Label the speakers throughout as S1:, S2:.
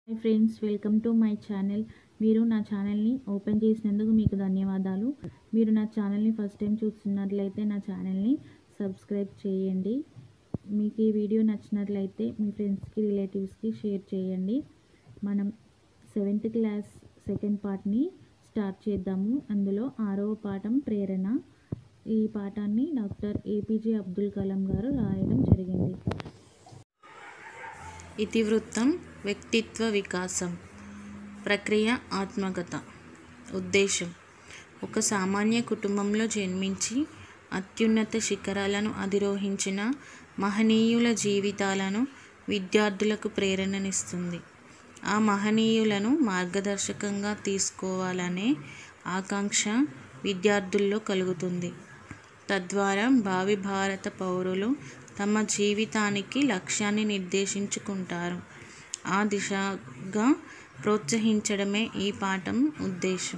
S1: hi friends welcome to my channel మీరు నా ఛానల్ని ఓపెన్ చేసినందుకు మీకు ధన్యవాదాలు మీరు నా ఛానల్ని ఫస్ట్ టైం చూస్తున్నట్లయితే నా ఛానల్ని సబ్స్క్రైబ్ చేయండి మీకు ఈ వీడియో నచ్చినట్లయితే మీ ఫ్రెండ్స్కి రిలేటివ్స్కి షేర్ చేయండి మనం సెవెంత్ క్లాస్ సెకండ్ పార్ట్ని స్టార్ట్ చేద్దాము అందులో ఆరవ పాఠం ప్రేరణ ఈ పాఠాన్ని డాక్టర్ ఏపీజే అబ్దుల్ కలాం గారు రాయడం జరిగింది
S2: ఇతివృత్తం వ్యక్తిత్వ వికాసం ప్రక్రియ ఆత్మకథ ఉద్దేశం ఒక సామాన్య కుటుంబంలో జన్మించి అత్యున్నత శిఖరాలను అధిరోహించిన మహనీయుల జీవితాలను విద్యార్థులకు ప్రేరణనిస్తుంది ఆ మహనీయులను మార్గదర్శకంగా తీసుకోవాలనే ఆకాంక్ష విద్యార్థుల్లో కలుగుతుంది తద్వారా భావి భారత పౌరులు తమ జీవితానికి లక్ష్యాన్ని నిర్దేశించుకుంటారు ఆ దిశగా ప్రోత్సహించడమే ఈ పాఠం ఉద్దేశం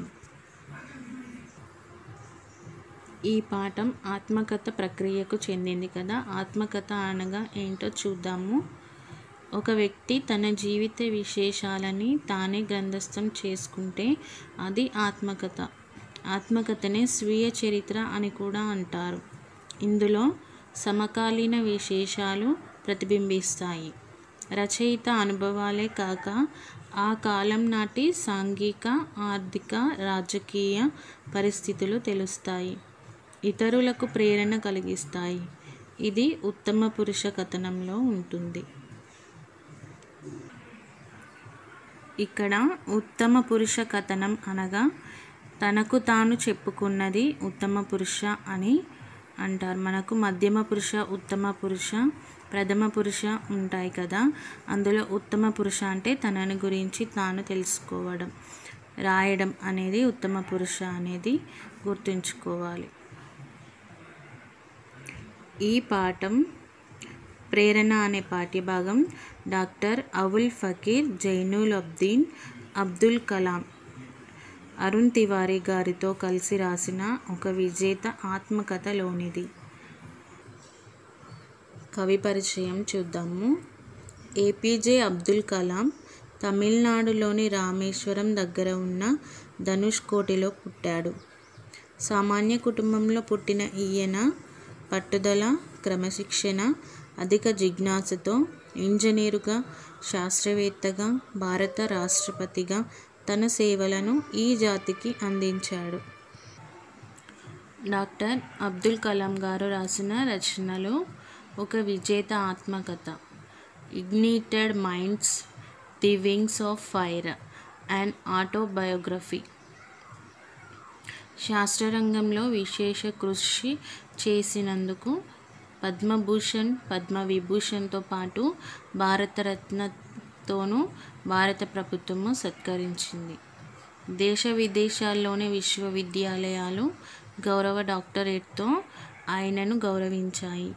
S2: ఈ పాఠం ఆత్మకథ ప్రక్రియకు చెందింది కదా ఆత్మకథ అనగా ఏంటో చూద్దాము ఒక వ్యక్తి తన జీవిత విశేషాలని తానే గ్రంథస్థం చేసుకుంటే అది ఆత్మకథ ఆత్మకథనే స్వీయ చరిత్ర అని కూడా అంటారు ఇందులో సమకాలీన విశేషాలు ప్రతిబింబిస్తాయి రచయిత అనుభవాలే కాక ఆ కాలం నాటి సాంఘిక ఆర్థిక రాజకీయ పరిస్థితులు తెలుస్తాయి ఇతరులకు ప్రేరణ కలిగిస్తాయి ఇది ఉత్తమ పురుష కథనంలో ఉంటుంది ఇక్కడ ఉత్తమ పురుష కథనం అనగా తనకు తాను చెప్పుకున్నది ఉత్తమ పురుష అని అంటారు మనకు మధ్యమ పురుష ఉత్తమ పురుష ప్రథమ పురుష ఉంటాయి కదా అందులో ఉత్తమ పురుష అంటే తనని గురించి తాను తెలుసుకోవడం రాయడం అనేది ఉత్తమ పురుష అనేది గుర్తుంచుకోవాలి ఈ పాఠం ప్రేరణ అనే పాఠ్యభాగం డాక్టర్ అవుల్ ఫకీర్ జైనుల్ అబ్దీన్ అబ్దుల్ కలాం అరుణ్ తివారీ గారితో కలిసి రాసిన ఒక విజేత ఆత్మకథలోనిది కవి పరిచయం చూద్దాము ఏపీజే అబ్దుల్ కలాం తమిళనాడులోని రామేశ్వరం దగ్గర ఉన్న ధనుష్ కోటిలో పుట్టాడు సామాన్య కుటుంబంలో పుట్టిన ఈయన పట్టుదల క్రమశిక్షణ అధిక జిజ్ఞాసతో ఇంజనీరుగా శాస్త్రవేత్తగా భారత రాష్ట్రపతిగా తన సేవలను ఈ జాతికి అందించాడు డాక్టర్ అబ్దుల్ కలాం గారు రాసిన రచనలు ఒక విజేత ఆత్మకథ ignited minds the wings of fire and autobiography శాస్త్రరంగంలో విశేష కృషి చేసినందుకు పద్మభూషణ్ పద్మవిభూషణ్తో పాటు భారతరత్నతోనూ భారత ప్రభుత్వము సత్కరించింది దేశ విదేశాల్లోని విశ్వవిద్యాలయాలు గౌరవ డాక్టరేట్తో ఆయనను గౌరవించాయి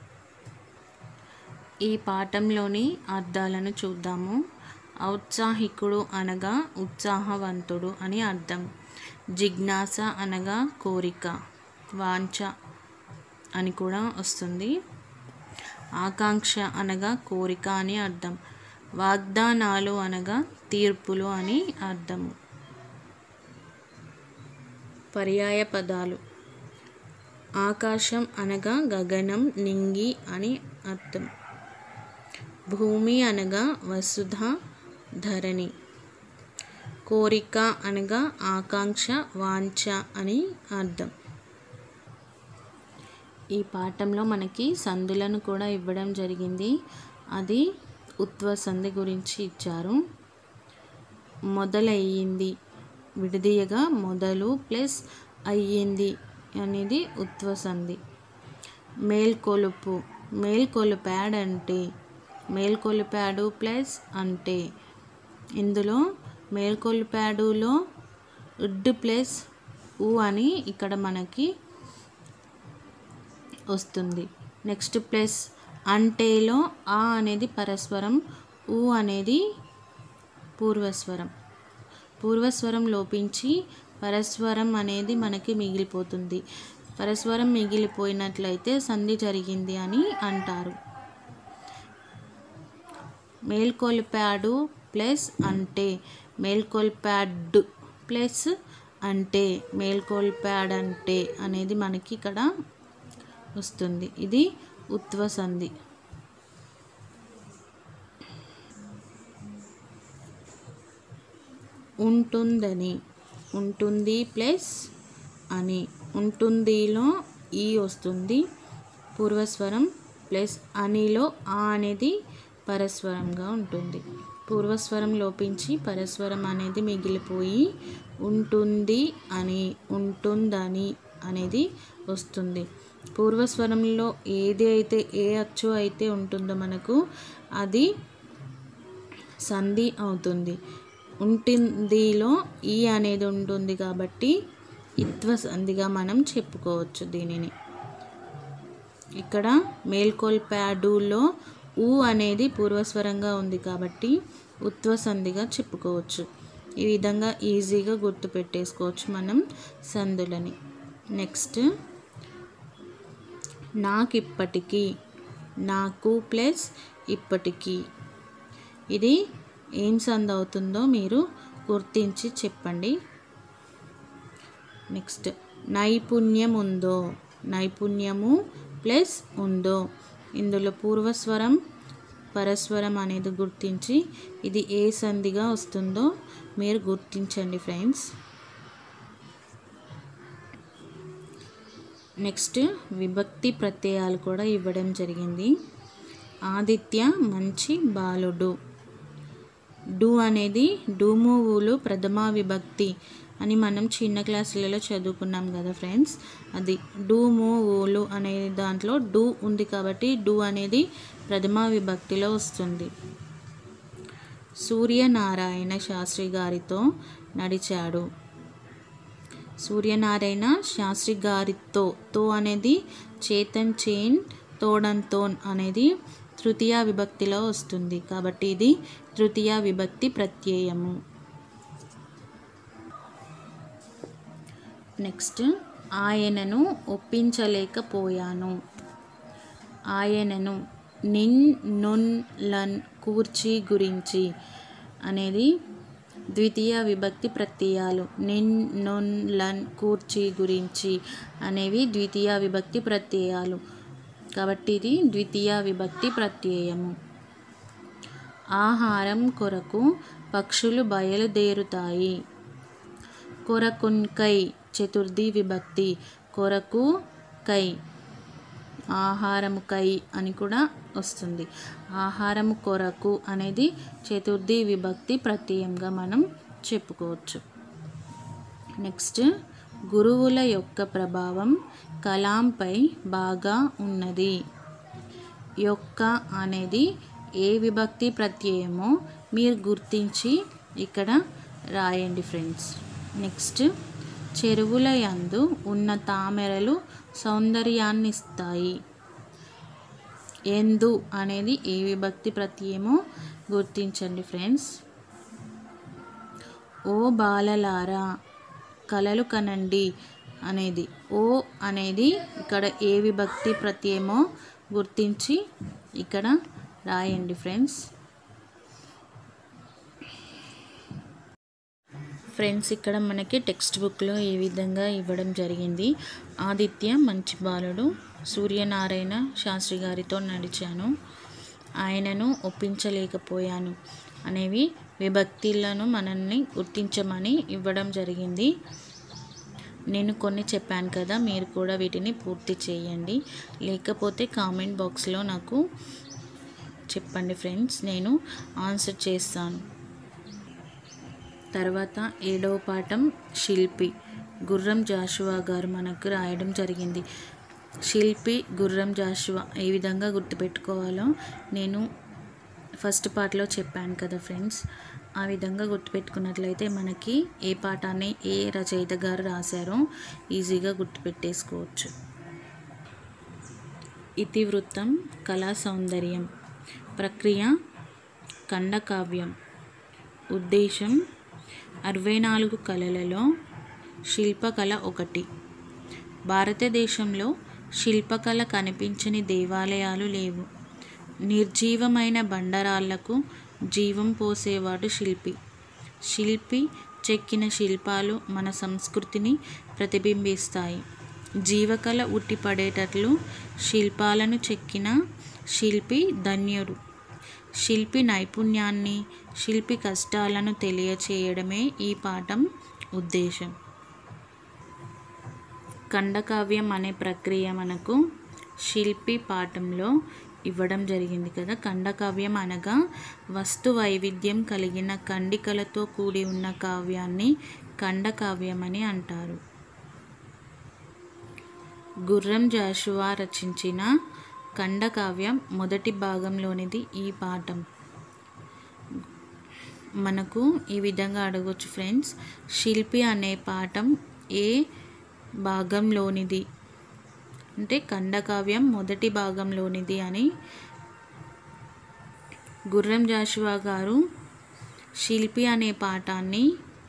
S2: ఈ పాఠంలోని అర్థాలను చూద్దాము ఔత్సాహికుడు అనగా ఉత్సాహవంతుడు అని అర్థం జిజ్ఞాస అనగా కోరిక వాంఛ అని కూడా వస్తుంది ఆకాంక్ష అనగా కోరిక అని అర్థం వాగ్దానాలు అనగా తీర్పులు అని అర్థము పర్యాయ పదాలు ఆకాశం అనగా గగనం నింగి అని అర్థం భూమి అనగా వసుధ ధరణి కోరిక అనగా ఆకాంక్ష వాంఛ అని అర్థం ఈ పాఠంలో మనకి సందులను కూడా ఇవ్వడం జరిగింది అది ఉత్వ సంధి గురించి ఇచ్చారు మొదలయ్యింది విడదీయగా మొదలు ప్లస్ అయ్యింది అనేది ఉత్వ సంధి మేల్కొలుపు మేల్కొలిపాడంటే మేల్కొలిపాడు ప్లస్ అంటే ఇందులో మేల్కొలిపాడులో ఉడ్ ప్లస్ ఊ అని ఇక్కడ మనకి వస్తుంది నెక్స్ట్ ప్లస్ అంటేలో ఆ అనేది పరస్వరం ఊ అనేది పూర్వస్వరం పూర్వస్వరం లోపించి పరస్వరం అనేది మనకి మిగిలిపోతుంది పరస్వరం మిగిలిపోయినట్లయితే సంధి జరిగింది అని అంటారు మేల్కొలిపాడు ప్లస్ అంటే మేల్కొల్పాడ్ ప్లస్ అంటే మేల్కొల్పాడ్ అంటే అనేది మనకి ఇక్కడ వస్తుంది ఇది ఉత్వ సంధి ఉంటుందని ఉంటుంది ప్లస్ అని ఉంటుందిలో ఈ వస్తుంది పూర్వస్వరం ప్లస్ అనిలో ఆ అనేది పరస్వరంగా ఉంటుంది పూర్వస్వరం లోపించి పరస్వరం అనేది మిగిలిపోయి ఉంటుంది అని ఉంటుందని అనేది వస్తుంది పూర్వస్వరంలో ఏది అయితే ఏ అచ్చు అయితే ఉంటుందో మనకు అది సంధి అవుతుంది ఉంటుందిలో ఈ అనేది ఉంటుంది కాబట్టి ఇత్వ సంధిగా మనం చెప్పుకోవచ్చు దీనిని ఇక్కడ మేల్కొల్పాడులో ఊ అనేది పూర్వస్వరంగా ఉంది కాబట్టి ఉత్వ సంధిగా చెప్పుకోవచ్చు ఈ విధంగా ఈజీగా గుర్తుపెట్టేసుకోవచ్చు మనం సంధులని నెక్స్ట్ నాకు ఇప్పటికీ నాకు ప్లస్ ఇప్పటికీ ఇది ఏం సంధి అవుతుందో మీరు గుర్తించి చెప్పండి నెక్స్ట్ నైపుణ్యం ఉందో నైపుణ్యము ప్లస్ ఉందో ఇందులో పూర్వస్వరం పరస్వరం అనేది గుర్తించి ఇది ఏ సంధిగా వస్తుందో మీరు గుర్తించండి ఫ్రెండ్స్ నెక్స్ట్ విభక్తి ప్రత్యయాలు కూడా ఇవ్వడం జరిగింది ఆదిత్య మంచి బాలుడు డు అనేది డూమువులు ప్రథమ విభక్తి అని మనం చిన్న క్లాసులలో చదువుకున్నాం కదా ఫ్రెండ్స్ అది డూము ఊలు అనే దాంట్లో డు ఉంది కాబట్టి డు అనేది ప్రథమ విభక్తిలో వస్తుంది సూర్యనారాయణ శాస్త్రి గారితో నడిచాడు సూర్యనారాయణ శాస్త్రి గారితో తో అనేది చేతన్ చేన్ తోడంతోన్ అనేది తృతీయ విభక్తిలో వస్తుంది కాబట్టి ఇది తృతీయ విభక్తి ప్రత్యయము నెక్స్ట్ ఆయనను ఒప్పించలేకపోయాను ఆయనను నిన్ నొన్ లన్ కూర్చి గురించి అనేది ద్వితీయ విభక్తి ప్రత్యయాలు నిన్ నొన్ లన్ కూర్చి గురించి అనేవి ద్వితీయ విభక్తి ప్రత్యయాలు కాబట్టి ఇది ద్వితీయ విభక్తి ప్రత్యయము ఆహారం కొరకు పక్షులు బయలుదేరుతాయి కొరకున్కై చతుర్థి విభక్తి కొరకు కై ఆహారము కై అని కూడా వస్తుంది ఆహారము కొరకు అనేది చతుర్థి విభక్తి ప్రత్యయంగా మనం చెప్పుకోవచ్చు నెక్స్ట్ గురువుల యొక్క ప్రభావం కలాంపై బాగా ఉన్నది యొక్క అనేది ఏ విభక్తి ప్రత్యయమో మీరు గుర్తించి ఇక్కడ రాయండి ఫ్రెండ్స్ నెక్స్ట్ చెరువుల యందు ఉన్న తామెరలు సౌందర్యాన్ని ఇస్తాయి ఎందు అనేది ఏ విభక్తి ప్రత్యయమో గుర్తించండి ఫ్రెండ్స్ ఓ బాలలారా కలలు కనండి అనేది ఓ అనేది ఇక్కడ ఏ విభక్తి ప్రత్యయమో గుర్తించి ఇక్కడ రాయండి ఫ్రెండ్స్ ఫ్రెండ్స్ ఇక్కడ మనకి టెక్స్ట్ బుక్లో ఈ విధంగా ఇవ్వడం జరిగింది ఆదిత్య మంచి బాలుడు సూర్యనారాయణ శాస్త్రి గారితో నడిచాను ఆయనను ఒప్పించలేకపోయాను అనేవి విభక్తులను మనల్ని గుర్తించమని ఇవ్వడం జరిగింది నేను కొన్ని చెప్పాను కదా మీరు కూడా వీటిని పూర్తి చేయండి లేకపోతే కామెంట్ బాక్స్లో నాకు చెప్పండి ఫ్రెండ్స్ నేను ఆన్సర్ చేస్తాను తర్వాత ఏడవ పాఠం శిల్పి గుర్రం జాషువా గారు మనకు రాయడం జరిగింది శిల్పి గుర్రం జాషువా ఏ విధంగా గుర్తుపెట్టుకోవాలో నేను ఫస్ట్ పార్ట్లో చెప్పాను కదా ఫ్రెండ్స్ ఆ విధంగా గుర్తుపెట్టుకున్నట్లయితే మనకి ఏ పాఠాన్ని ఏ రచయిత గారు రాశారో ఈజీగా గుర్తుపెట్టేసుకోవచ్చు ఇతివృత్తం కళా సౌందర్యం ప్రక్రియ ఖండకావ్యం ఉద్దేశం అరవై నాలుగు కళలలో శిల్పకళ ఒకటి భారతదేశంలో శిల్పకళ కనిపించని దేవాలయాలు లేవు నిర్జీవమైన బండరాళ్లకు జీవం పోసేవాడు శిల్పి శిల్పి చెక్కిన శిల్పాలు మన సంస్కృతిని ప్రతిబింబిస్తాయి జీవకళ ఉట్టిపడేటట్లు శిల్పాలను చెక్కిన శిల్పి ధన్యుడు శిల్పి నైపుణ్యాన్ని శిల్పి కష్టాలను తెలియచేయడమే ఈ పాఠం ఉద్దేశం ఖండకావ్యం అనే ప్రక్రియ మనకు శిల్పి పాఠంలో ఇవ్వడం జరిగింది కదా ఖండకావ్యం అనగా వస్తు వైవిధ్యం కలిగిన ఖండికలతో కూడి ఉన్న కావ్యాన్ని ఖండకావ్యం అని అంటారు గుర్రం జాషువా రచించిన ఖండకావ్యం మొదటి భాగంలోనిది ఈ పాఠం మనకు ఈ విధంగా అడగొచ్చు ఫ్రెండ్స్ శిల్పి అనే పాఠం ఏ భాగంలోనిది అంటే ఖండకావ్యం మొదటి భాగంలోనిది అని గుర్రం జాషువా గారు శిల్పి అనే పాఠాన్ని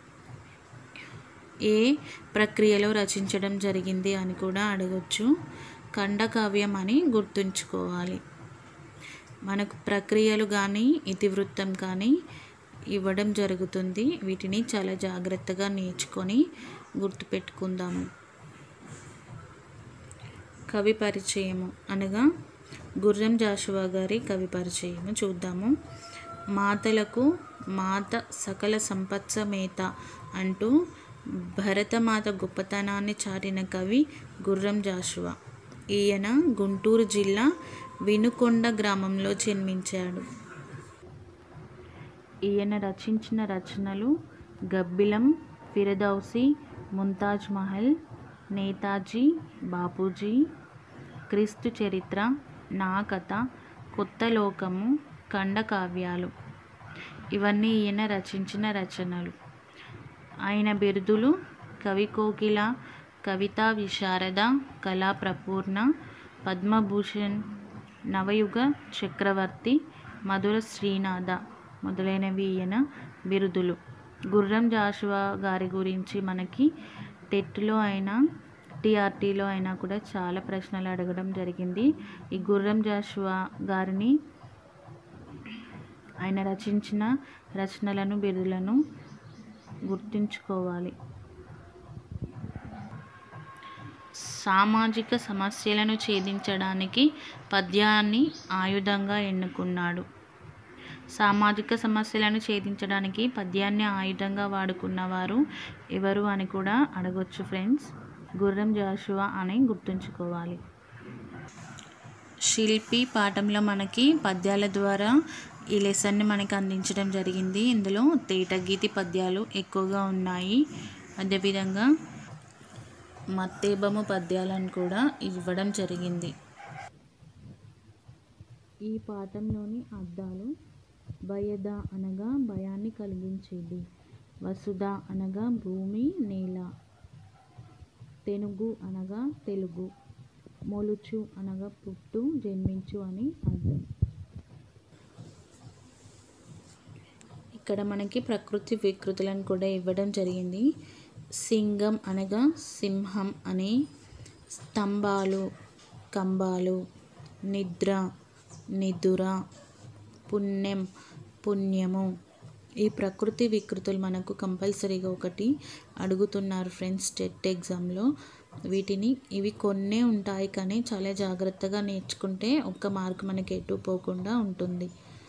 S2: ఏ ప్రక్రియలో రచించడం జరిగింది అని కూడా అడగొచ్చు ఖండకావ్యం అని గుర్తుంచుకోవాలి మనకు ప్రక్రియలు కానీ ఇతివృత్తం కానీ ఇవ్వడం జరుగుతుంది వీటిని చాలా జాగ్రత్తగా నేర్చుకొని గుర్తుపెట్టుకుందాము కవి పరిచయము అనగా గుర్రం జాషువా గారి కవి పరిచయము చూద్దాము మాతలకు మాత సకల సంపత్సమేత అంటూ భరతమాత గొప్పతనాన్ని చాటిన కవి గుర్రం జాషువా ఈయన గుంటూరు జిల్లా వినుకొండ గ్రామంలో జన్మించాడు ఈయన రచించిన రచనలు గబ్బిలం ఫిరదౌసి ముంతాజ్ మహల్ నేతాజీ బాపూజీ క్రీస్తు చరిత్ర నా కథ కొత్త లోకము ఖండకావ్యాలు ఇవన్నీ ఈయన రచించిన రచనలు ఆయన బిరుదులు కవి కోకిల కవితా విశారద కళా ప్రపూర్ణ పద్మభూషణ్ నవయుగ చక్రవర్తి మధుర శ్రీనాథ మొదలైనవి ఈయన బిరుదులు గుర్రం జాషువా గారి గురించి మనకి టెట్లో అయినా టీఆర్టీలో అయినా కూడా చాలా ప్రశ్నలు అడగడం జరిగింది ఈ గుర్రం జాషువా గారిని ఆయన రచించిన రచనలను బిరుదులను గుర్తుంచుకోవాలి సామాజిక సమస్యలను ఛేదించడానికి పద్యాన్ని ఆయుధంగా ఎన్నుకున్నాడు సామాజిక సమస్యలను ఛేదించడానికి పద్యాన్ని ఆయుధంగా వాడుకున్నవారు ఎవరు అని కూడా అడగొచ్చు ఫ్రెండ్స్ గుర్రం జాషువా అని గుర్తుంచుకోవాలి శిల్పి పాఠంలో మనకి పద్యాల ద్వారా ఈ లెసన్ని మనకి అందించడం జరిగింది ఇందులో తేటగీతి పద్యాలు ఎక్కువగా ఉన్నాయి అదేవిధంగా మత్తేబము పద్యాలను కూడా ఇవ్వడం జరిగింది
S1: ఈ పాఠంలోని అర్థాలు భయద అనగా భయాన్ని కలిగించేది వసుధ అనగా భూమి నేల తెనుగు అనగా తెలుగు మొలుచు అనగా పుట్టు జన్మించు అని అర్థం
S2: ఇక్కడ మనకి ప్రకృతి వికృతులను కూడా ఇవ్వడం జరిగింది సింగం అనగా సింహం అని స్తంభాలు కంబాలు నిద్ర నిదుర పుణ్యం పుణ్యము ఈ ప్రకృతి వికృతులు మనకు కంపల్సరీగా ఒకటి అడుగుతున్నారు ఫ్రెండ్స్ టెట్ ఎగ్జామ్లో వీటిని ఇవి కొన్నే ఉంటాయి కానీ చాలా జాగ్రత్తగా నేర్చుకుంటే ఒక్క మార్క్ మనకి ఎటు పోకుండా ఉంటుంది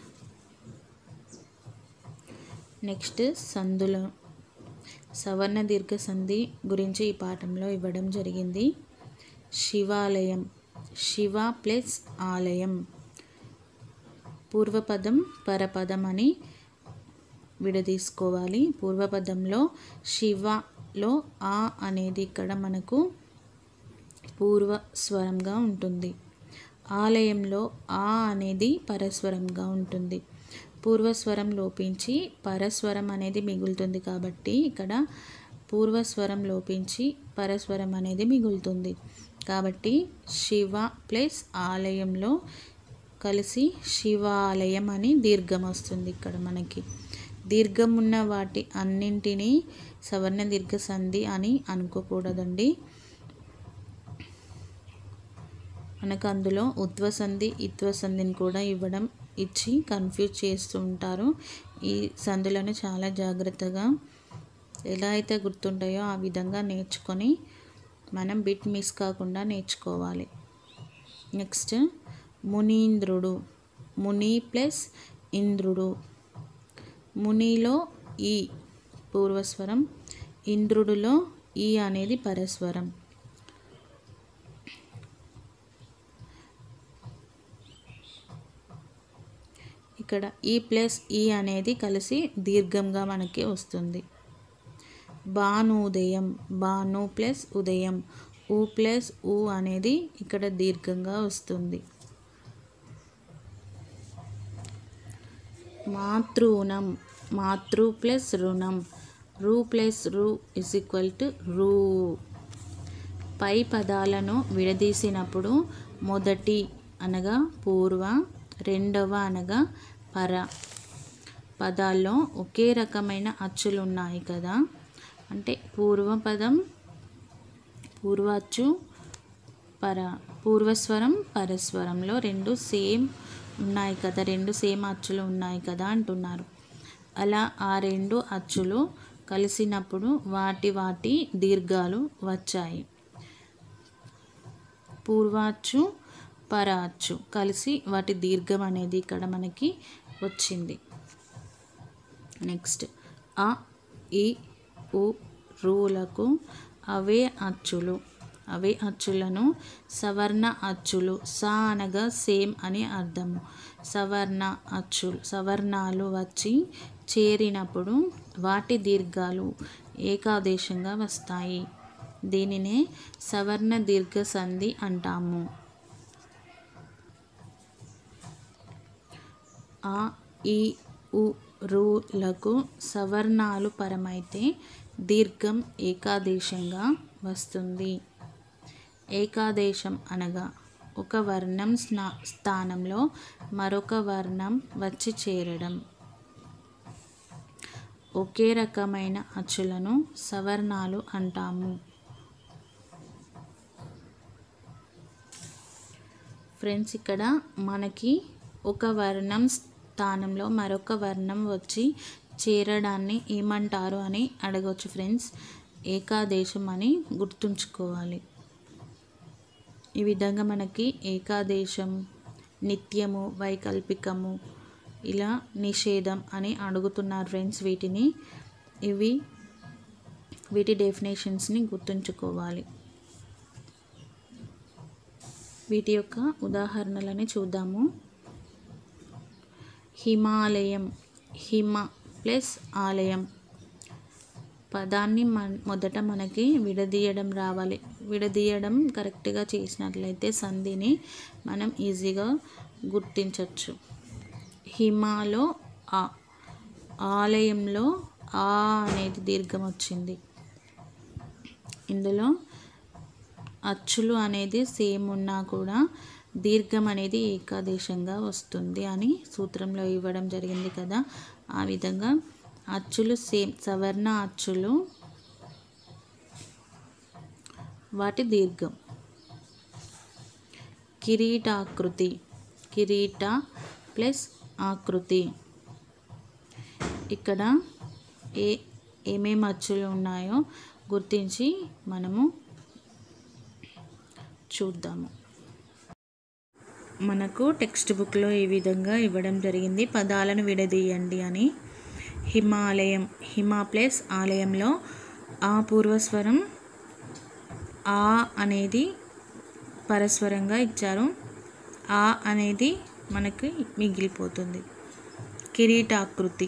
S2: నెక్స్ట్ సందుల సవర్ణ దీర్ఘ సంధి గురించి ఈ పాఠంలో ఇవ్వడం జరిగింది శివాలయం శివ ప్లస్ ఆలయం పూర్వపదం పరపదం అని విడదీసుకోవాలి పూర్వపదంలో శివలో ఆ అనేది ఇక్కడ మనకు పూర్వ స్వరంగా ఉంటుంది ఆలయంలో ఆ అనేది పరస్వరంగా ఉంటుంది పూర్వస్వరం లోపించి పరస్వరం అనేది మిగులుతుంది కాబట్టి ఇక్కడ పూర్వస్వరం లోపించి పరస్వరం అనేది మిగులుతుంది కాబట్టి శివ ప్లస్ ఆలయంలో కలిసి శివాలయం అని దీర్ఘం వస్తుంది ఇక్కడ మనకి దీర్ఘం ఉన్న వాటి అన్నింటినీ సవర్ణ దీర్ఘ సంధి అని అనుకోకూడదండి మనకు అందులో ఉత్వ సంధి ఇత్వ సంధిని కూడా ఇవ్వడం ఇచ్చి కన్ఫ్యూజ్ చేస్తూ ఉంటారు ఈ సందులను చాలా జాగ్రత్తగా ఎలా అయితే గుర్తుంటాయో ఆ విధంగా నేర్చుకొని మనం బిట్ మిస్ కాకుండా నేర్చుకోవాలి నెక్స్ట్ మునీంద్రుడు ముని ప్లస్ ఇంద్రుడు మునిలో ఈ పూర్వస్వరం ఇంద్రుడిలో ఈ అనేది పరస్వరం ఇక్కడ ఈ ప్లస్ ఈ అనేది కలిసి దీర్ఘంగా మనకి వస్తుంది భానుదయం భాను ప్లస్ ఉదయం ఊ ప్లస్ ఊ అనేది ఇక్కడ దీర్ఘంగా వస్తుంది మాతృణం మాతృ ప్లస్ రుణం రూ ప్లస్ రు ఇస్ ఈక్వల్ టు రూ పై పదాలను విడదీసినప్పుడు మొదటి అనగా పూర్వ రెండవ అనగా పర పదాల్లో ఒకే రకమైన అచ్చులు ఉన్నాయి కదా అంటే పూర్వపదం పూర్వాచ్చు పర పూర్వస్వరం పరస్వరంలో రెండు సేమ్ ఉన్నాయి కదా రెండు సేమ్ అచ్చులు ఉన్నాయి కదా అంటున్నారు అలా ఆ రెండు అచ్చులు కలిసినప్పుడు వాటి వాటి దీర్ఘాలు వచ్చాయి పూర్వాచ్చు పరాచ్చు కలిసి వాటి దీర్ఘం అనేది ఇక్కడ మనకి వచ్చింది నెక్స్ట్ అ ఈ ఉ రూలకు అవే అచ్చులు అవే అచ్చులను సవర్ణ అచ్చులు సా అనగా సేమ్ అని అర్థము సవర్ణ అచ్చులు సవర్ణాలు వచ్చి చేరినప్పుడు వాటి దీర్ఘాలు ఏకాదేశంగా వస్తాయి దీనినే సవర్ణ దీర్ఘ సంధి అంటాము ఆ ఈ ఉ రులకు సవర్ణాలు పరమైతే దీర్ఘం ఏకాదేశంగా వస్తుంది ఏకాదేశం అనగా ఒక వర్ణం స్నా స్థానంలో మరొక వర్ణం వచ్చి చేరడం ఒకే రకమైన అచ్చులను సవర్ణాలు అంటాము ఫ్రెండ్స్ ఇక్కడ మనకి ఒక వర్ణం స్థానంలో మరొక వర్ణం వచ్చి చేరడాన్ని ఏమంటారు అని అడగవచ్చు ఫ్రెండ్స్ ఏకాదేశం అని గుర్తుంచుకోవాలి ఈ విధంగా మనకి ఏకాదేశం నిత్యము వైకల్పికము ఇలా నిషేధం అని అడుగుతున్నారు ఫ్రెండ్స్ వీటిని ఇవి వీటి డెఫినేషన్స్ని గుర్తుంచుకోవాలి వీటి యొక్క ఉదాహరణలని చూద్దాము హిమాలయం హిమ ప్లస్ ఆలయం పదాన్ని మన మొదట మనకి విడదీయడం రావాలి విడదీయడం కరెక్ట్గా చేసినట్లయితే సంధిని మనం ఈజీగా గుర్తించవచ్చు హిమాలో ఆ ఆలయంలో ఆ అనేది దీర్ఘం వచ్చింది ఇందులో అచ్చులు అనేది సేమ్ ఉన్నా కూడా దీర్ఘం అనేది ఏకాదేశంగా వస్తుంది అని సూత్రంలో ఇవ్వడం జరిగింది కదా ఆ విధంగా అచ్చులు సేమ్ సవర్ణ అచ్చులు వాటి దీర్ఘం కిరీటాకృతి కిరీట ప్లస్ ఆకృతి ఇక్కడ ఏ ఏమేమి అచ్చులు ఉన్నాయో గుర్తించి మనము చూద్దాము మనకు టెక్స్ట్ బుక్లో ఈ విధంగా ఇవ్వడం జరిగింది పదాలను విడదీయండి అని హిమాలయం హిమ ప్లస్ ఆలయంలో ఆ పూర్వస్వరం ఆ అనేది పరస్వరంగా ఇచ్చారు ఆ అనేది మనకి మిగిలిపోతుంది కిరీటాకృతి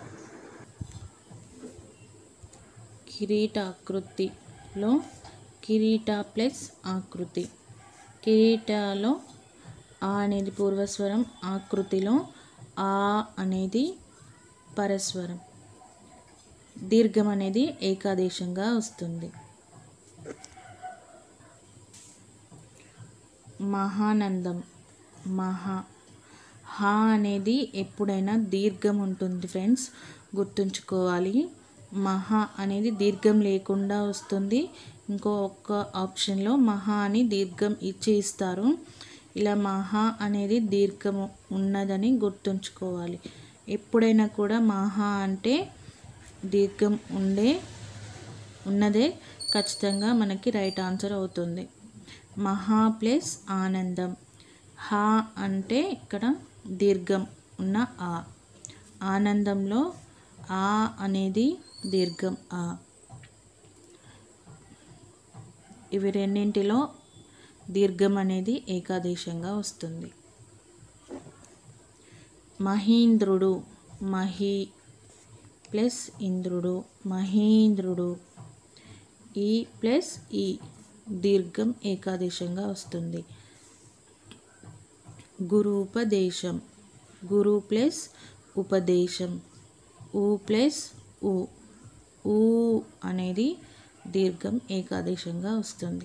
S2: కిరీటాకృతిలో కిరీట ప్లస్ ఆకృతి కిరీటలో ఆ అనేది పూర్వస్వరం ఆకృతిలో ఆ అనేది పరస్వరం దీర్ఘం అనేది ఏకాదేశంగా వస్తుంది మహానందం మహా హా అనేది ఎప్పుడైనా దీర్ఘం ఉంటుంది ఫ్రెండ్స్ గుర్తుంచుకోవాలి మహా అనేది దీర్ఘం లేకుండా వస్తుంది ఇంకో ఒక్క ఆప్షన్లో మహా అని దీర్ఘం ఇచ్చి ఇస్తారు ఇలా మహా అనేది దీర్ఘము ఉన్నదని గుర్తుంచుకోవాలి ఎప్పుడైనా కూడా మహా అంటే దీర్ఘం ఉండే ఉన్నదే ఖచ్చితంగా మనకి రైట్ ఆన్సర్ అవుతుంది మహా ప్లస్ ఆనందం హా అంటే ఇక్కడ దీర్ఘం ఉన్న ఆ ఆనందంలో ఆ అనేది దీర్ఘం ఆ ఇవి రెండింటిలో దీర్ఘం అనేది ఏకాదేశంగా వస్తుంది మహీంద్రుడు మహి ప్లస్ ఇంద్రుడు మహీంద్రుడు ఈ ప్లస్ ఈ దీర్ఘం ఏకాదేశంగా వస్తుంది గురూపదేశం గురు ప్లస్ ఉపదేశం ఊ ప్లస్ ఊ ఊ అనేది దీర్ఘం ఏకాదేశంగా వస్తుంది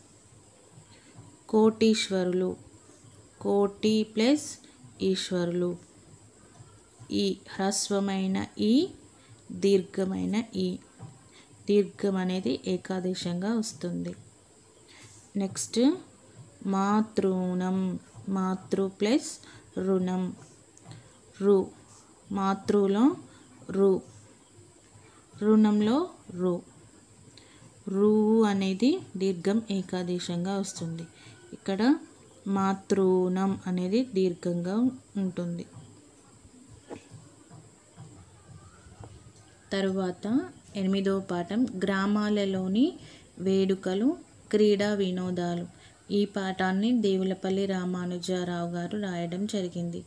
S2: కోటీశ్వరులు కోటి ప్లస్ ఈశ్వరులు ఈ హ్రస్వమైన ఈ దీర్ఘమైన ఈ దీర్ఘం అనేది ఏకాదేశంగా వస్తుంది నెక్స్ట్ మాతృణం మాతృ ప్లస్ రుణం రు మాతృలో రు రుణంలో రు రు అనేది దీర్ఘం ఏకాదేశంగా వస్తుంది ఇక్కడ మాతృణం అనేది దీర్ఘంగా ఉంటుంది తరువాత ఎనిమిదవ పాఠం గ్రామాలలోని వేడుకలు క్రీడా వినోదాలు ఈ పాఠాన్ని దేవులపల్లి రామానుజారావు గారు రాయడం జరిగింది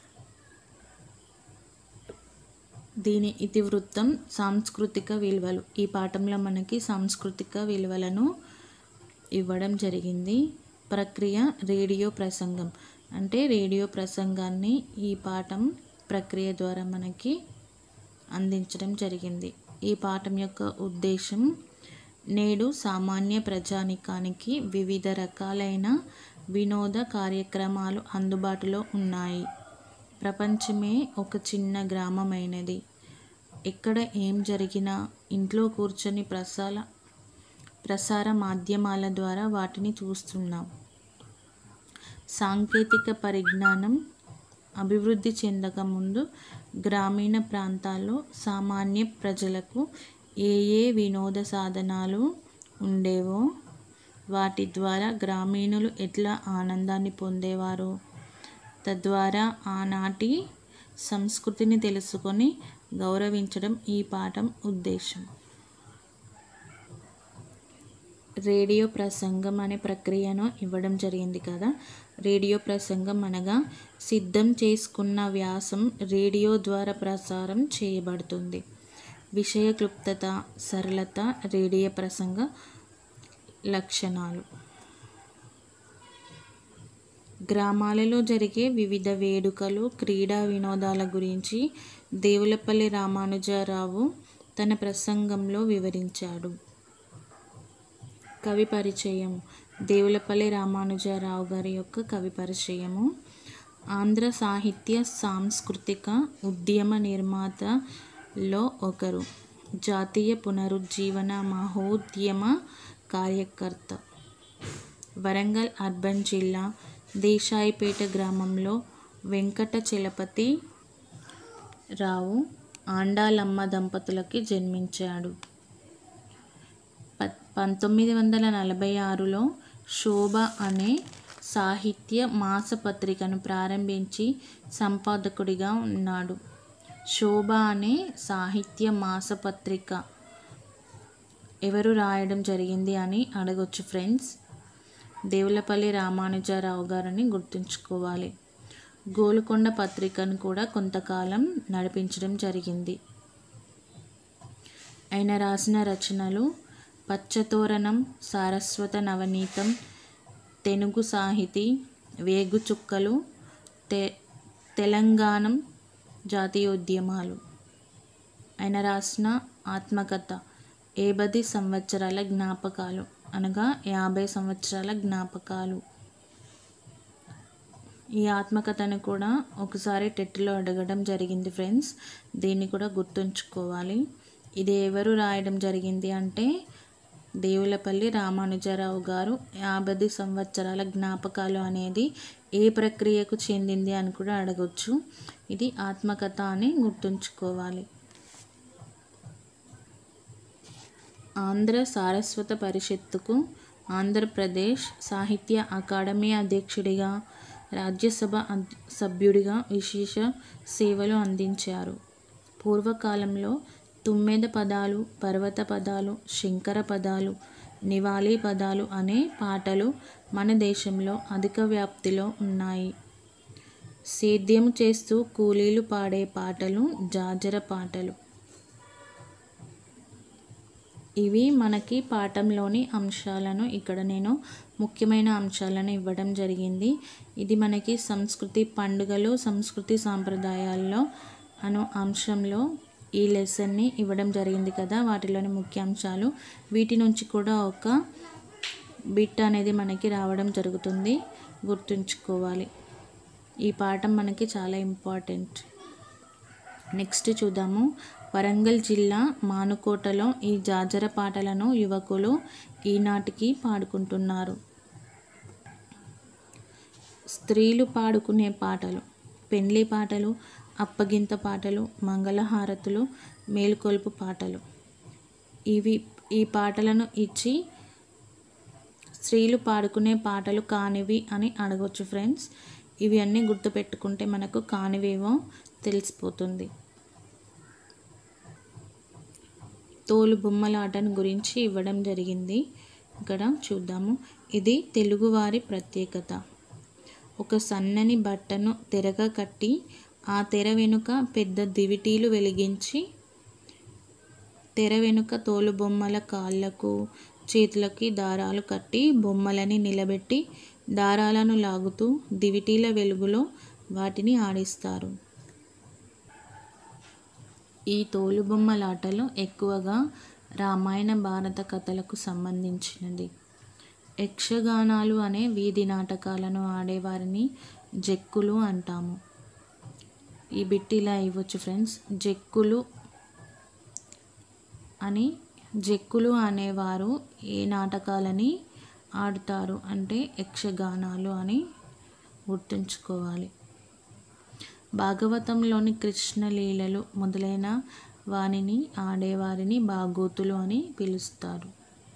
S2: దీని ఇతివృత్తం సాంస్కృతిక విలువలు ఈ పాఠంలో మనకి సాంస్కృతిక విలువలను ఇవ్వడం జరిగింది ప్రక్రియ రేడియో ప్రసంగం అంటే రేడియో ప్రసంగాన్ని ఈ పాఠం ప్రక్రియ ద్వారా మనకి అందించడం జరిగింది ఈ పాఠం యొక్క ఉద్దేశం నేడు సామాన్య ప్రజానికానికి వివిధ రకాలైన వినోద కార్యక్రమాలు అందుబాటులో ఉన్నాయి ప్రపంచమే ఒక చిన్న గ్రామమైనది ఎక్కడ ఏం జరిగినా ఇంట్లో కూర్చొని ప్రసార ప్రసార మాధ్యమాల ద్వారా వాటిని చూస్తున్నాం సాంకేతిక పరిజ్ఞానం అభివృద్ధి చెందక ముందు గ్రామీణ ప్రాంతాల్లో సామాన్య ప్రజలకు ఏ ఏ వినోద సాధనాలు ఉండేవో వాటి ద్వారా గ్రామీణులు ఎట్లా ఆనందాన్ని పొందేవారు తద్వారా ఆనాటి సంస్కృతిని తెలుసుకొని గౌరవించడం ఈ పాఠం ఉద్దేశం రేడియో ప్రసంగం అనే ప్రక్రియను ఇవ్వడం జరిగింది కదా రేడియో ప్రసంగం అనగా సిద్ధం చేసుకున్న వ్యాసం రేడియో ద్వారా ప్రసారం చేయబడుతుంది విషయ క్లుప్తత సరళత రేడియో ప్రసంగ లక్షణాలు గ్రామాలలో జరిగే వివిధ వేడుకలు క్రీడా వినోదాల గురించి దేవులపల్లి రామానుజారావు తన ప్రసంగంలో వివరించాడు కవి పరిచయం దేవులపల్లి రామానుజారావు గారి యొక్క కవి పరిచయము ఆంధ్ర సాహిత్య సాంస్కృతిక ఉద్యమ నిర్మాతలో ఒకరు జాతీయ పునరుజ్జీవన మహోద్యమ కార్యకర్త వరంగల్ అర్బన్ జిల్లా దేశాయిపేట గ్రామంలో వెంకట చలపతి రావు ఆండాలమ్మ దంపతులకి జన్మించాడు ప పంతొమ్మిది వందల నలభై ఆరులో శోభ అనే సాహిత్య మాసపత్రికను ప్రారంభించి సంపాదకుడిగా ఉన్నాడు శోభ అనే సాహిత్య మాసపత్రిక ఎవరు రాయడం జరిగింది అని అడగొచ్చు ఫ్రెండ్స్ దేవులపల్లి రామానుజారావు గారని గుర్తుంచుకోవాలి గోలుకొండ పత్రికను కూడా కొంతకాలం నడిపించడం జరిగింది ఆయన రాసిన రచనలు పచ్చతోరణం సారస్వత నవనీతం తెనుగు సాహితీ వేగు చుక్కలు తె తెలంగాణం జాతీయోద్యమాలు ఆయన రాసిన ఆత్మకథ ఏబది సంవత్సరాల జ్ఞాపకాలు అనగా యాభై సంవత్సరాల జ్ఞాపకాలు ఈ ఆత్మకథను కూడా ఒకసారి టెట్లో అడగడం జరిగింది ఫ్రెండ్స్ దీన్ని కూడా గుర్తుంచుకోవాలి ఇది ఎవరు రాయడం జరిగింది అంటే దేవులపల్లి రామానుజరావు గారు యాభై సంవత్సరాల జ్ఞాపకాలు అనేది ఏ ప్రక్రియకు చెందింది అని కూడా అడగొచ్చు ఇది ఆత్మకథ అని గుర్తుంచుకోవాలి ఆంధ్ర సారస్వత పరిషత్తుకు ఆంధ్రప్రదేశ్ సాహిత్య అకాడమీ అధ్యక్షుడిగా రాజ్యసభ అద్- సభ్యుడిగా విశేష సేవలు అందించారు పూర్వకాలంలో తుమ్మెద పదాలు పర్వత పదాలు శంకర పదాలు నివాళి పదాలు అనే పాటలు మన దేశంలో అధిక వ్యాప్తిలో ఉన్నాయి సేద్యం చేస్తూ కూలీలు పాడే పాటలు జాజర పాటలు ఇవి మనకి పాఠంలోని అంశాలను ఇక్కడ నేను ముఖ్యమైన అంశాలను ఇవ్వడం జరిగింది ఇది మనకి సంస్కృతి పండుగలు సంస్కృతి సాంప్రదాయాల్లో అను అంశంలో ఈ లెసన్ని ఇవ్వడం జరిగింది కదా వాటిలోని ముఖ్య అంశాలు వీటి నుంచి కూడా ఒక బిట్ అనేది మనకి రావడం జరుగుతుంది గుర్తుంచుకోవాలి ఈ పాఠం మనకి చాలా ఇంపార్టెంట్ నెక్స్ట్ చూద్దాము వరంగల్ జిల్లా మానుకోటలో ఈ జాజర పాటలను యువకులు ఈనాటికి పాడుకుంటున్నారు స్త్రీలు పాడుకునే పాటలు పెండ్లి పాటలు అప్పగింత పాటలు మంగళహారతులు మేలుకొల్పు పాటలు ఇవి ఈ పాటలను ఇచ్చి స్త్రీలు పాడుకునే పాటలు కానివి అని అడగొచ్చు ఫ్రెండ్స్ ఇవి అన్నీ గుర్తుపెట్టుకుంటే మనకు కానివేవో తెలిసిపోతుంది తోలు బొమ్మలాటను గురించి ఇవ్వడం జరిగింది ఇక్కడ చూద్దాము ఇది తెలుగువారి ప్రత్యేకత ఒక సన్నని బట్టను తెరగా కట్టి ఆ తెర వెనుక పెద్ద దివిటీలు వెలిగించి తెర వెనుక తోలు బొమ్మల కాళ్ళకు చేతులకి దారాలు కట్టి బొమ్మలని నిలబెట్టి దారాలను లాగుతూ దివిటీల వెలుగులో వాటిని ఆడిస్తారు ఈ తోలుబొమ్మలాటలు ఎక్కువగా రామాయణ భారత కథలకు సంబంధించినది యక్షగానాలు అనే వీధి నాటకాలను ఆడేవారిని జక్కులు అంటాము ఈ బిట్ ఇలా ఇవ్వచ్చు ఫ్రెండ్స్ జక్కులు అని జక్కులు అనేవారు ఏ నాటకాలని ఆడుతారు అంటే యక్షగానాలు అని గుర్తుంచుకోవాలి భాగవతంలోని కృష్ణ లీలలు మొదలైన వానిని ఆడేవారిని బాగోతులు అని పిలుస్తారు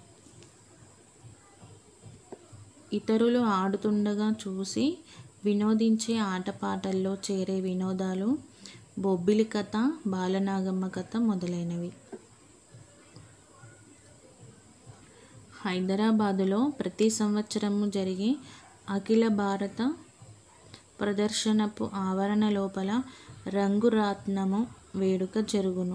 S2: ఇతరులు ఆడుతుండగా చూసి వినోదించే ఆటపాటల్లో చేరే వినోదాలు బొబ్బిలి కథ బాలనాగమ్మ కథ మొదలైనవి హైదరాబాదులో ప్రతి సంవత్సరము జరిగే అఖిల భారత ప్రదర్శనపు ఆవరణ లోపల రంగురాత్నము వేడుక జరుగును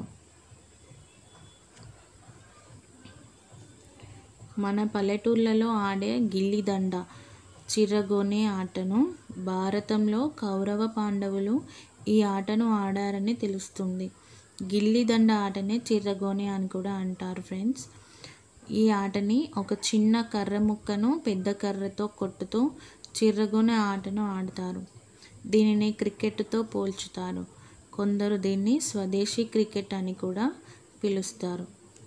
S2: మన పల్లెటూళ్ళలో ఆడే గిల్లిదండ చిర్రగొనే ఆటను భారతంలో కౌరవ పాండవులు ఈ ఆటను ఆడారని తెలుస్తుంది గిల్లిదండ ఆటనే చిర్రగోనే అని కూడా అంటారు ఫ్రెండ్స్ ఈ ఆటని ఒక చిన్న కర్ర ముక్కను పెద్ద కర్రతో కొట్టుతూ చిర్రగొనే ఆటను ఆడతారు దీనిని క్రికెట్తో పోల్చుతారు కొందరు దీన్ని స్వదేశీ క్రికెట్ అని కూడా పిలుస్తారు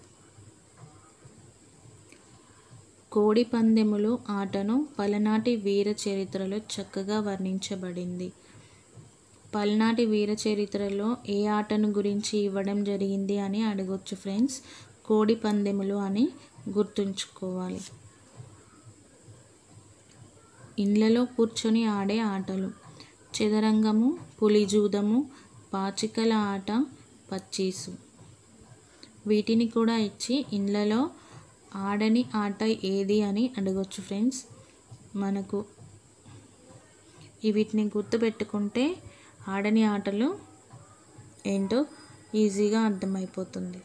S2: కోడి పందెములు ఆటను పలనాటి వీర చరిత్రలో చక్కగా వర్ణించబడింది పల్నాటి వీర చరిత్రలో ఏ ఆటను గురించి ఇవ్వడం జరిగింది అని అడగొచ్చు ఫ్రెండ్స్ కోడి పందెములు అని గుర్తుంచుకోవాలి ఇండ్లలో కూర్చొని ఆడే ఆటలు చదరంగము పులిజూదము పాచికల ఆట పచ్చీసు వీటిని కూడా ఇచ్చి ఇండ్లలో ఆడని ఆట ఏది అని అడగొచ్చు ఫ్రెండ్స్ మనకు ఈ వీటిని గుర్తుపెట్టుకుంటే ఆడని ఆటలు ఏంటో ఈజీగా అర్థమైపోతుంది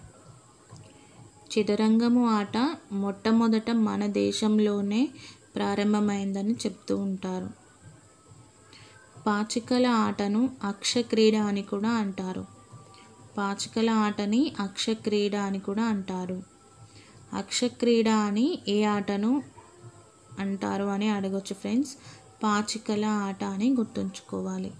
S2: చదరంగము ఆట మొట్టమొదట మన దేశంలోనే ప్రారంభమైందని చెప్తూ ఉంటారు పాచికల ఆటను అక్షక్రీడ అని కూడా అంటారు పాచికల ఆటని అక్షక్రీడ అని కూడా అంటారు అక్షక్రీడ అని ఏ ఆటను అంటారు అని అడగొచ్చు ఫ్రెండ్స్ పాచికల ఆట అని గుర్తుంచుకోవాలి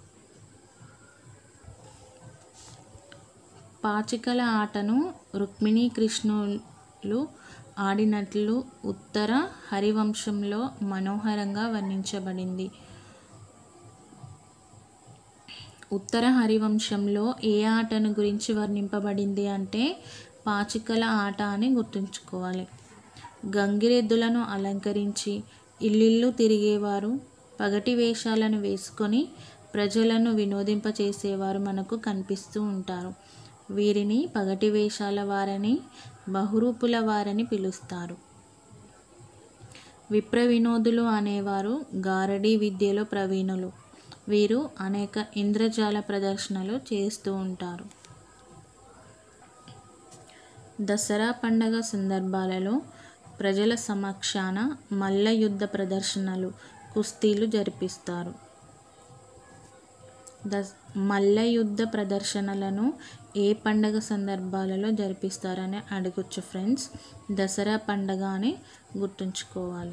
S2: పాచికల ఆటను రుక్మిణీ కృష్ణులు ఆడినట్లు ఉత్తర హరివంశంలో మనోహరంగా వర్ణించబడింది ఉత్తర హరివంశంలో ఏ ఆటను గురించి వర్ణింపబడింది అంటే పాచికల ఆట అని గుర్తుంచుకోవాలి గంగిరెద్దులను అలంకరించి ఇల్లిల్లు తిరిగేవారు పగటి వేషాలను వేసుకొని ప్రజలను వినోదింపచేసేవారు మనకు కనిపిస్తూ ఉంటారు వీరిని పగటి వేషాల వారని బహురూపుల వారని పిలుస్తారు విప్ర వినోదులు అనేవారు గారడీ విద్యలో ప్రవీణులు వీరు అనేక ఇంద్రజాల ప్రదర్శనలు చేస్తూ ఉంటారు దసరా పండగ సందర్భాలలో ప్రజల సమక్షాన మల్ల యుద్ధ ప్రదర్శనలు కుస్తీలు జరిపిస్తారు దస్ మల్ల యుద్ధ ప్రదర్శనలను ఏ పండగ సందర్భాలలో జరిపిస్తారని అడగొచ్చు ఫ్రెండ్స్ దసరా పండగ అని గుర్తుంచుకోవాలి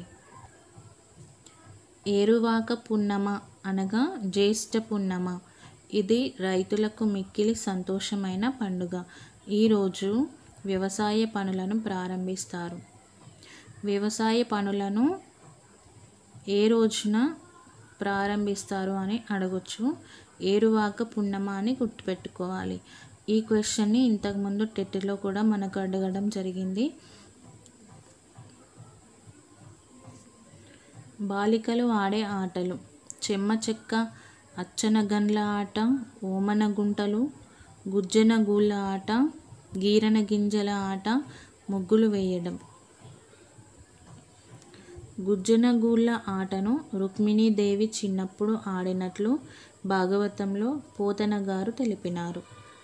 S2: ఏరువాక పున్నమ అనగా జ్యేష్ఠ పున్నమ ఇది రైతులకు మిక్కిలి సంతోషమైన పండుగ ఈరోజు వ్యవసాయ పనులను ప్రారంభిస్తారు వ్యవసాయ పనులను ఏ రోజున ప్రారంభిస్తారు అని అడగొచ్చు ఏరువాక పున్నమ అని గుర్తుపెట్టుకోవాలి ఈ క్వశ్చన్ని ఇంతకుముందు టెట్లో కూడా మనకు అడగడం జరిగింది బాలికలు ఆడే ఆటలు చెమ్మ చెక్క అచ్చన గన్ల ఆట ఓమన గుంటలు గుజ్జన గూళ్ళ ఆట గీరన గింజల ఆట ముగ్గులు వేయడం గుజ్జన గూళ్ళ ఆటను రుక్మిణీదేవి చిన్నప్పుడు ఆడినట్లు భాగవతంలో పోతన గారు తెలిపినారు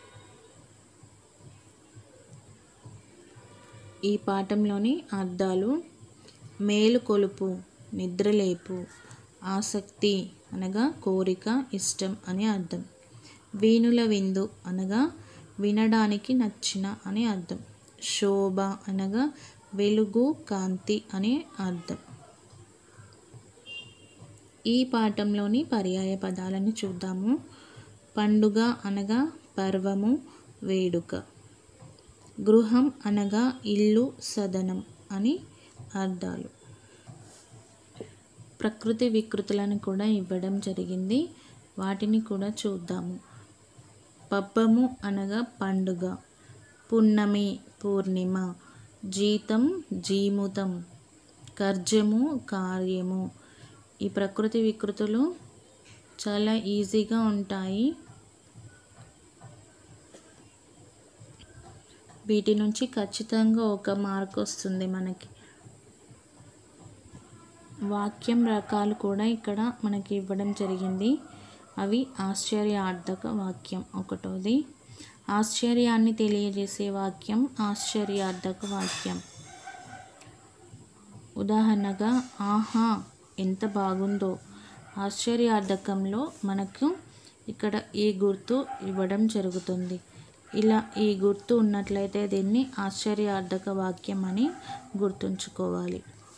S2: ఈ పాఠంలోని అర్థాలు మేలు కొలుపు నిద్రలేపు ఆసక్తి అనగా కోరిక ఇష్టం అని అర్థం వీణుల విందు అనగా వినడానికి నచ్చిన అని అర్థం శోభ అనగా వెలుగు కాంతి అని అర్థం ఈ పాఠంలోని పర్యాయ పదాలను చూద్దాము పండుగ అనగా పర్వము వేడుక గృహం అనగా ఇల్లు సదనం అని అర్థాలు ప్రకృతి వికృతులను కూడా ఇవ్వడం జరిగింది వాటిని కూడా చూద్దాము పబ్బము అనగా పండుగ పున్నమి పూర్ణిమ జీతం జీముతం కర్జము కార్యము ఈ ప్రకృతి వికృతులు చాలా ఈజీగా ఉంటాయి వీటి నుంచి ఖచ్చితంగా ఒక మార్క్ వస్తుంది మనకి వాక్యం రకాలు కూడా ఇక్కడ మనకి ఇవ్వడం జరిగింది అవి ఆశ్చర్యార్థక వాక్యం ఒకటోది ఆశ్చర్యాన్ని తెలియజేసే వాక్యం ఆశ్చర్యార్థక వాక్యం ఉదాహరణగా ఆహా ఎంత బాగుందో ఆశ్చర్యార్థకంలో మనకు ఇక్కడ ఈ గుర్తు ఇవ్వడం జరుగుతుంది ఇలా ఈ గుర్తు ఉన్నట్లయితే దీన్ని ఆశ్చర్యార్థక వాక్యం అని గుర్తుంచుకోవాలి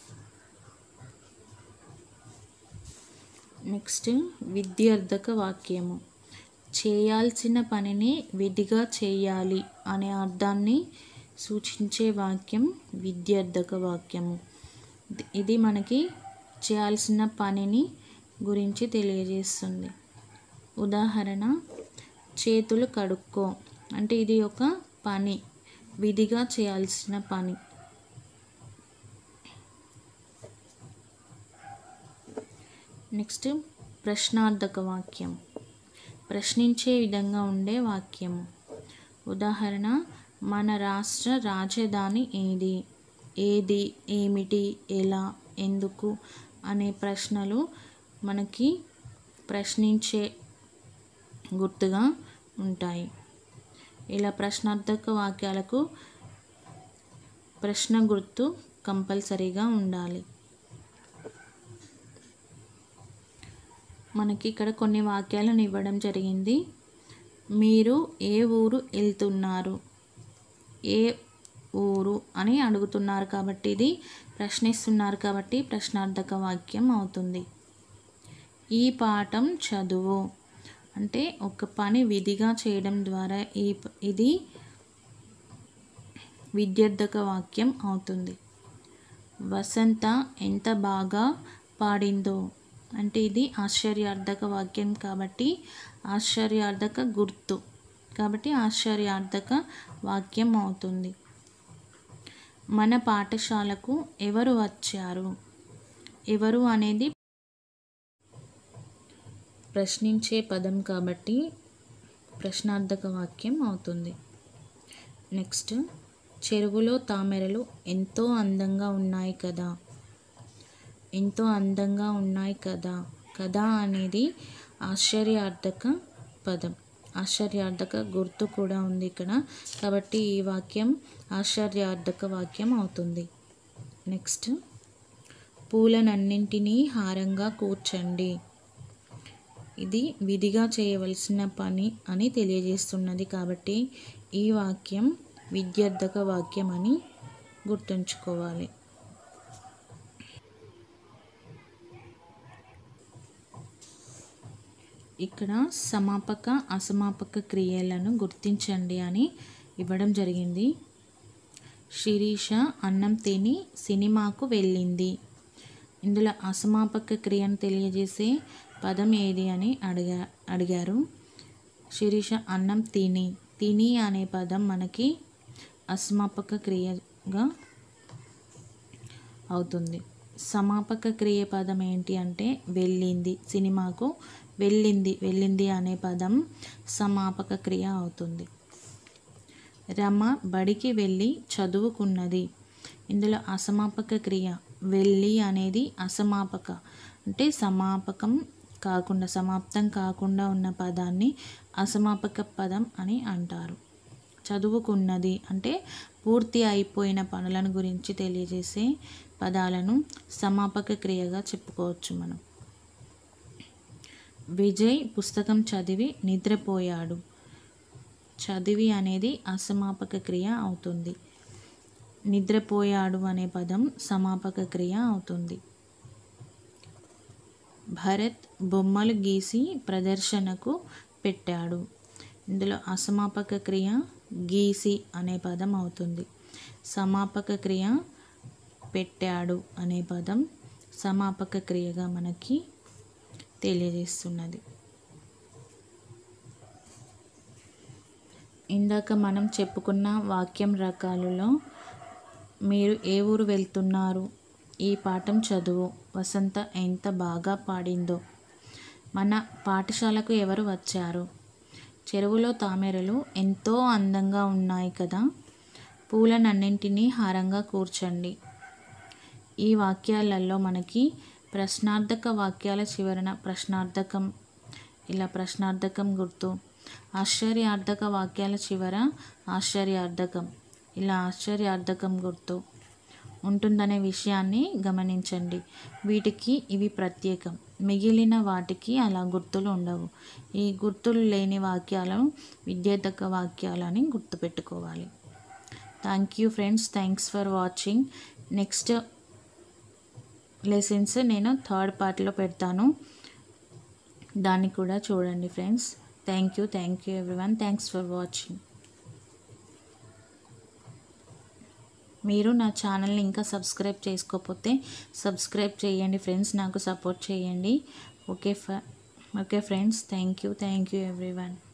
S2: నెక్స్ట్ విద్యార్థక వాక్యము చేయాల్సిన పనిని విధిగా చేయాలి అనే అర్థాన్ని సూచించే వాక్యం విద్యార్థక వాక్యము ఇది మనకి చేయాల్సిన పనిని గురించి తెలియజేస్తుంది ఉదాహరణ చేతులు కడుక్కో అంటే ఇది ఒక పని విధిగా చేయాల్సిన పని నెక్స్ట్ ప్రశ్నార్థక వాక్యం ప్రశ్నించే విధంగా ఉండే వాక్యము ఉదాహరణ మన రాష్ట్ర రాజధాని ఏది ఏది ఏమిటి ఎలా ఎందుకు అనే ప్రశ్నలు మనకి ప్రశ్నించే గుర్తుగా ఉంటాయి ఇలా ప్రశ్నార్థక వాక్యాలకు ప్రశ్న గుర్తు కంపల్సరీగా ఉండాలి మనకి ఇక్కడ కొన్ని వాక్యాలను ఇవ్వడం జరిగింది మీరు ఏ ఊరు వెళ్తున్నారు ఏ ఊరు అని అడుగుతున్నారు కాబట్టి ఇది ప్రశ్నిస్తున్నారు కాబట్టి ప్రశ్నార్థక వాక్యం అవుతుంది ఈ పాఠం చదువు అంటే ఒక పని విధిగా చేయడం ద్వారా ఈ ఇది విద్యార్థక వాక్యం అవుతుంది వసంత ఎంత బాగా పాడిందో అంటే ఇది ఆశ్చర్యార్థక వాక్యం కాబట్టి ఆశ్చర్యార్థక గుర్తు కాబట్టి ఆశ్చర్యార్థక వాక్యం అవుతుంది మన పాఠశాలకు ఎవరు వచ్చారు ఎవరు అనేది ప్రశ్నించే పదం కాబట్టి ప్రశ్నార్థక వాక్యం అవుతుంది నెక్స్ట్ చెరువులో తామెరలు ఎంతో అందంగా ఉన్నాయి కదా ఎంతో అందంగా ఉన్నాయి కదా కదా అనేది ఆశ్చర్యార్థక పదం ఆశ్చర్యార్థక గుర్తు కూడా ఉంది ఇక్కడ కాబట్టి ఈ వాక్యం ఆశ్చర్యార్థక వాక్యం అవుతుంది నెక్స్ట్ పూలనన్నింటినీ హారంగా కూర్చండి ఇది విధిగా చేయవలసిన పని అని తెలియజేస్తున్నది కాబట్టి ఈ వాక్యం విద్యార్థక వాక్యం అని గుర్తుంచుకోవాలి ఇక్కడ సమాపక అసమాపక క్రియలను గుర్తించండి అని ఇవ్వడం జరిగింది శిరీష అన్నం తిని సినిమాకు వెళ్ళింది ఇందులో అసమాపక క్రియను తెలియజేసే పదం ఏది అని అడిగా అడిగారు శిరీష అన్నం తిని తిని అనే పదం మనకి అసమాపక క్రియగా అవుతుంది సమాపక క్రియ పదం ఏంటి అంటే వెళ్ళింది సినిమాకు వెళ్ళింది వెళ్ళింది అనే పదం సమాపక క్రియ అవుతుంది రమ బడికి వెళ్ళి చదువుకున్నది ఇందులో అసమాపక క్రియ వెళ్ళి అనేది అసమాపక అంటే సమాపకం కాకుండా సమాప్తం కాకుండా ఉన్న పదాన్ని అసమాపక పదం అని అంటారు చదువుకున్నది అంటే పూర్తి అయిపోయిన పనులను గురించి తెలియజేసే పదాలను సమాపక క్రియగా చెప్పుకోవచ్చు మనం విజయ్ పుస్తకం చదివి నిద్రపోయాడు చదివి అనేది అసమాపక క్రియ అవుతుంది నిద్రపోయాడు అనే పదం సమాపక క్రియ అవుతుంది భరత్ బొమ్మలు గీసి ప్రదర్శనకు పెట్టాడు ఇందులో అసమాపక క్రియ గీసి అనే పదం అవుతుంది సమాపక క్రియ పెట్టాడు అనే పదం సమాపక క్రియగా మనకి తెలియజేస్తున్నది ఇందాక మనం చెప్పుకున్న వాక్యం రకాలలో మీరు ఏ ఊరు వెళ్తున్నారు ఈ పాఠం చదువు వసంత ఎంత బాగా పాడిందో మన పాఠశాలకు ఎవరు వచ్చారు చెరువులో తామేరలు ఎంతో అందంగా ఉన్నాయి కదా పూలనన్నింటినీ హారంగా కూర్చండి ఈ వాక్యాలలో మనకి ప్రశ్నార్థక వాక్యాల చివరన ప్రశ్నార్థకం ఇలా ప్రశ్నార్థకం గుర్తు ఆశ్చర్యార్థక వాక్యాల చివర ఆశ్చర్యార్థకం ఇలా ఆశ్చర్యార్థకం గుర్తు ఉంటుందనే విషయాన్ని గమనించండి వీటికి ఇవి ప్రత్యేకం మిగిలిన వాటికి అలా గుర్తులు ఉండవు ఈ గుర్తులు లేని వాక్యాలను విద్యార్థక వాక్యాలని గుర్తుపెట్టుకోవాలి thank you friends thanks for watching next lessons నేను థర్డ్ పార్ట్లో పెడతాను దాన్ని కూడా చూడండి friends thank you thank you everyone thanks for watching మీరు నా ఛానల్ని ఇంకా సబ్స్క్రైబ్ చేసుకోకపోతే సబ్స్క్రైబ్ చేయండి ఫ్రెండ్స్ నాకు సపోర్ట్ చేయండి ఓకే ఫ okay friends thank you thank you everyone